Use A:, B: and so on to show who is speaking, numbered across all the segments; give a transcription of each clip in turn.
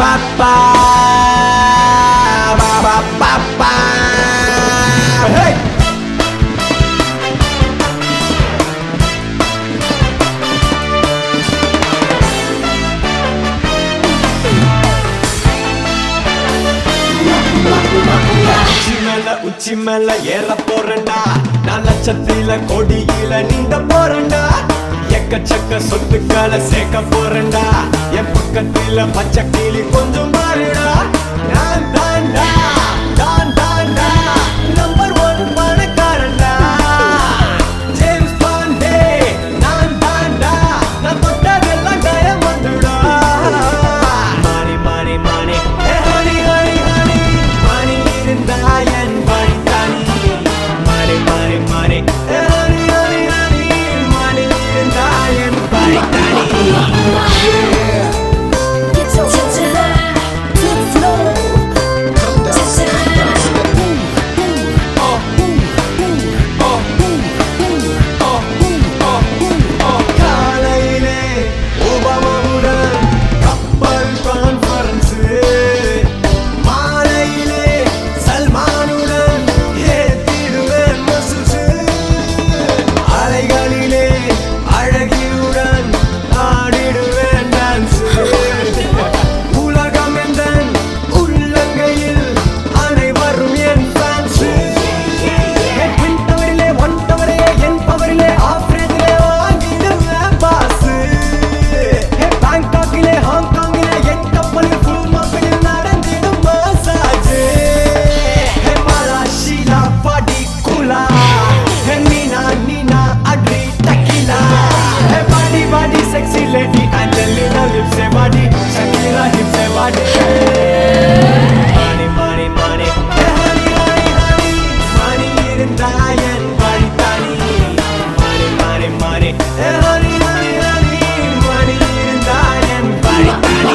A: ba ba ba ba ba ba Hey! உச்சி மேல உச்சி மேல ஏற போறேன்டா நான் லட்சத்தில கொடியில நீண்ட போறேன்டா எக்கச்சக்க சொத்துக்களை சேர்க்க போறேன்டா என் பக்கத்தில பச்சை கிளி கொஞ்சம் மாறிடா நான் தான்டா தான் தான்டா நம்பர் ஒன் பணக்காரன்டா ஜேம்ஸ் பாண்டே நான் தான்டா நான் தொட்டதெல்லாம் டயமண்டுடா மாறி மாறி மாறி ஏ ஹனி ஹனி ஹனி மாறி இருந்தா என் வழித்தானி மாறி மாறி மாறி ஏ ஹனி ஹனி ஹனி மாறி இருந்தா என் வழித்தானி காலையிலே உபமாவுடன் கப்பல் கான்ஃபரன்ஸ் மாலையிலே சல்மானுடன் ஏத்திடுவேன் மசுசு அலைகளிலே அழகியுடன் ஆடிடுவேன் டான்ஸ் உலகம் எந்தன் உள்ளங்கையில் அனைவரும் என் ஃபேன்ஸ் என் twin towerலே one towerே என் powerலே half rangeலே வாங்கிடுவேன் boss. ஏ பாங்காக்கிலே, ஹாங்காங்கிலே என் கப்பலில் full மப்பிளில் நடந்திடும் massage. ஏ மலாஷிலா, படிக்குலா. ஏ மீனா, நீனா, அக்ரி, டக்கிலா. ஏ body, body, sexy lady, Angelina lips ஏ body, Shakira hips ஏ body. Money, money, money. ஏ honey, honey, honey. Money இருந்தா என் வழித்தானி. Money, money, money. ஏ honey, honey, honey. Money இருந்தா என் வழித்தானி.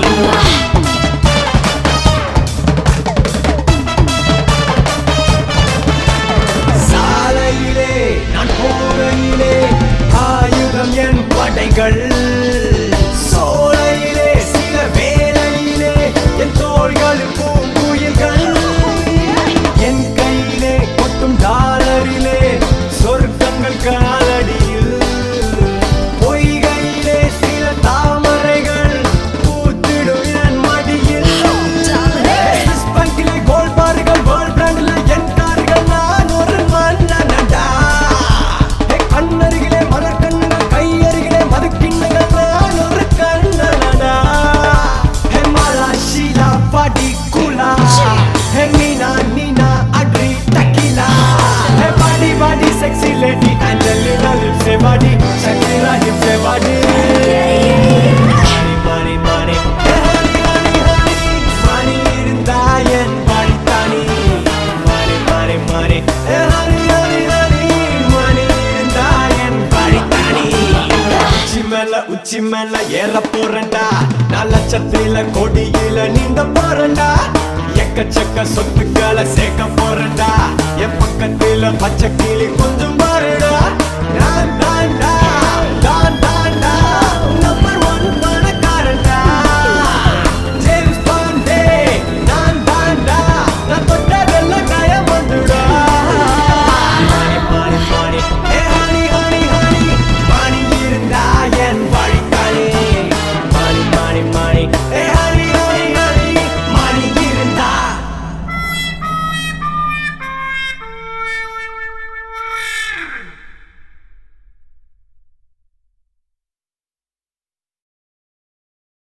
A: சாலையிலே நான் போகையிலே ஆயுதம் என் படைகள் சோலையிலே சில வேலையிலே என் தோள்களில் பூங்குயில்கள் என் கையிலே கொட்டும் டாலரிலே சொர்க்கங்கள் காலடியில் பொய்கையிலே சில தாமரைகள் பூத்திடும் என் மடியில் Swiss bankலே gold barகள், world brandல என் கார்கள், நான் ஒரு மன்னனடா. ஏ கண்ணருகிலே மலர் கண்ணுகள், கையருகிலே மதுக்கிண்ணங்கள், நான் ஒரு கண்ணனடா. ஏ மலாஷிலா, படிக்குலா. ஏ மீனா, நீனா, அக்ரி, டக்கிலா. ஏ body, body, sexy lady, Angelina lips ஏ body, Shakira hips ஏ body. Money, money, money. ஏ honey, honey, honey. Money இருந்தா என் வழித்தானி. Money, money, money. ஏ honey, honey, honey. Money இருந்தா என் வழித்தானி. உச்சி மேல உச்சி மேல ஏற போறேன்டா நான் லட்சத்தில கொடியில நீந்த போறேன்டா எக்கச்சக்க சொத்துக்களை சேர்க்க போறேன்டா என் பக்கத்துல பச்சை கிளி கொஞ்சம் பாருடா நான் தான்டா